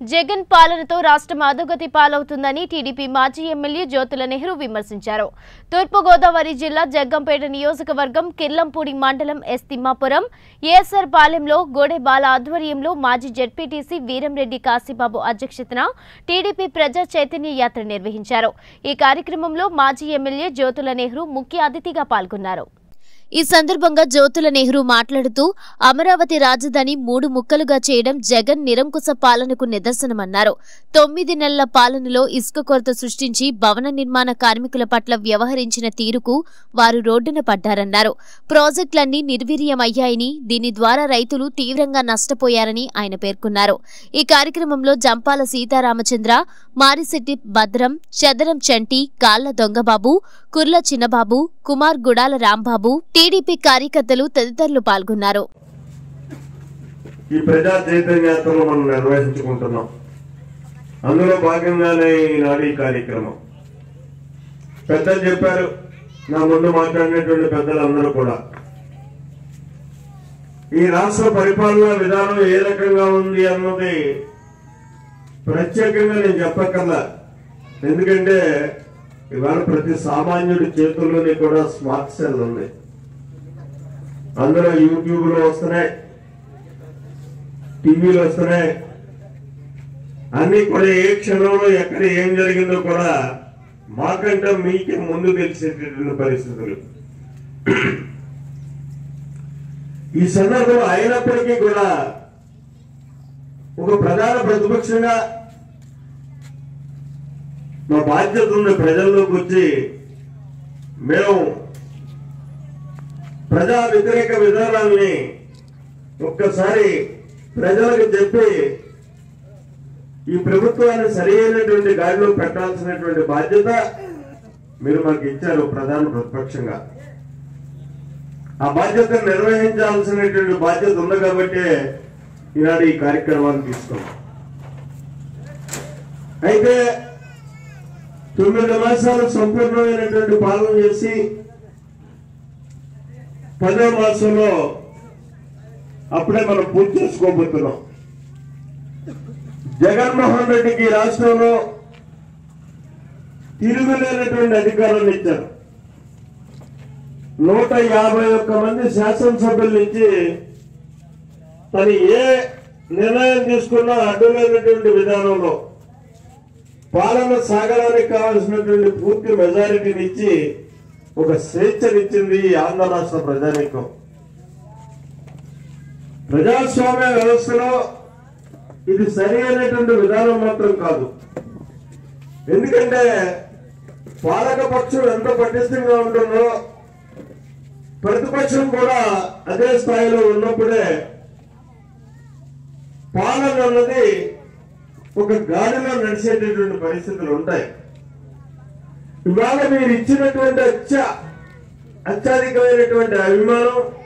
జగన్ పాలనతో రాష్ట్రం అధోగతి పాలవుతుందని టీడీపీ మాజీ ఎమ్మెల్యే జ్యోతుల నెహ్రూ విమర్శించారు తూర్పుగోదావరి జిల్లా జగ్గంపేట నియోజకవర్గం కిర్లంపూడి మండలం ఎస్ తిమ్మాపురం ఏఎస్ఆర్ పాలెంలో గోడె బాల ఆధ్వర్యంలో మాజీ జెడ్పీటీసీ వీరంరెడ్డి కాశీబాబు అధ్యక్షతన టీడీపీ ప్రజా చైతన్య యాత్ర నిర్వహించారు ఈ కార్యక్రమంలో మాజీ ఎమ్మెల్యే జ్యోతుల నెహ్రూ ముఖ్య అతిథిగా పాల్గొన్నారు ఈ సందర్భంగా జ్యోతుల నెహ్రూ మాట్లాడుతూ అమరావతి రాజధాని మూడు ముక్కలుగా చేయడం జగన్ నిరంకుశ పాలనకు నిదర్శనమన్నారు తొమ్మిది నెలల పాలనలో ఇసుక కొరత సృష్టించి భవన నిర్మాణ కార్మికుల పట్ల వ్యవహరించిన తీరుకు వారు రోడ్డున పడ్డారన్నారు ప్రాజెక్టులన్నీ నిర్వీర్యమయ్యాయని దీని ద్వారా రైతులు తీవ్రంగా నష్టపోయారని ఆయన పేర్కొన్నారు ఈ కార్యక్రమంలో జంపాల సీతారామచంద్ర మారిశెట్టి భద్రం చదరం చంటి గాళ్ల దొంగబాబు కుర్ల చిన్నబాబు కుమార్ గుడాల రాంబాబు టీడీపీ కార్యకర్తలు తదితరులు పాల్గొన్నారు ఈ ప్రజా చైతన్య యాత్రను మనం నిర్వహించుకుంటున్నాం అందులో భాగంగానే ఈనాడు ఈ కార్యక్రమం పెద్దలు చెప్పారు నా ముందు మాట్లాడినటువంటి పెద్దలందరూ కూడా ఈ రాష్ట్ర పరిపాలనా విధానం ఏ రకంగా ఉంది అన్నది ప్రత్యేకంగా నేను చెప్పక్కర్లా ఎందుకంటే ఇవాళ ప్రతి సామాన్యుడి చేతుల్లోని కూడా స్మార్ట్ సెల్ ఉంది అందులో యూట్యూబ్ లో వస్తున్నాయి టీవీలు వస్తున్నాయి అన్ని కూడా ఏ క్షణంలో ఎక్కడ ఏం జరిగిందో కూడా మాకంటే మీకే ముందు తెలిసేటటువంటి పరిస్థితులు ఈ సందర్భంలో అయినప్పటికీ కూడా ఒక ప్రధాన ప్రతిపక్షంగా మా బాధ్యత ఉంది ప్రజల్లోకి వచ్చి మేము ప్రజా వ్యతిరేక విధానాల్ని ఒక్కసారి ప్రజలకు చెప్పి ఈ ప్రభుత్వాన్ని సరైనటువంటి గాడిలో పెట్టాల్సినటువంటి బాధ్యత మీరు మాకు ఇచ్చారు ప్రధాన ప్రతిపక్షంగా ఆ బాధ్యతను నిర్వహించాల్సినటువంటి బాధ్యత ఉంది కాబట్టి ఈనాడు ఈ కార్యక్రమాన్ని తీసుకున్నాం అయితే తొమ్మిది మాసాలు సంపూర్ణమైనటువంటి పాలన చేసి పదో మాసంలో అప్పుడే మనం పూర్తి చేసుకోబోతున్నాం జగన్మోహన్ రెడ్డికి ఈ రాష్ట్రంలో తిరుగులేనటువంటి అధికారాన్ని ఇచ్చారు నూట యాభై ఒక్క మంది శాసనసభ్యుల నుంచి తను ఏ నిర్ణయం తీసుకున్నా అడ్డులేనటువంటి విధానంలో పాలన సాగడానికి కావాల్సినటువంటి పూర్తి మెజారిటీని ఇచ్చి ఒక స్వేచ్ఛనిచ్చింది ఈ ఆంధ్ర రాష్ట్ర ప్రజానీకం ప్రజాస్వామ్య వ్యవస్థలో ఇది సరి అయినటువంటి విధానం మాత్రం కాదు ఎందుకంటే పాలక పక్షం ఎంత పటిష్టంగా ఉంటుందో ప్రతిపక్షం కూడా అదే స్థాయిలో ఉన్నప్పుడే పాలన అన్నది ఒక గాడిలో నడిచేటటువంటి పరిస్థితులు ఉంటాయి ఇవాళ మీరు ఇచ్చినటువంటి అత్య అత్యధికమైనటువంటి అభిమానం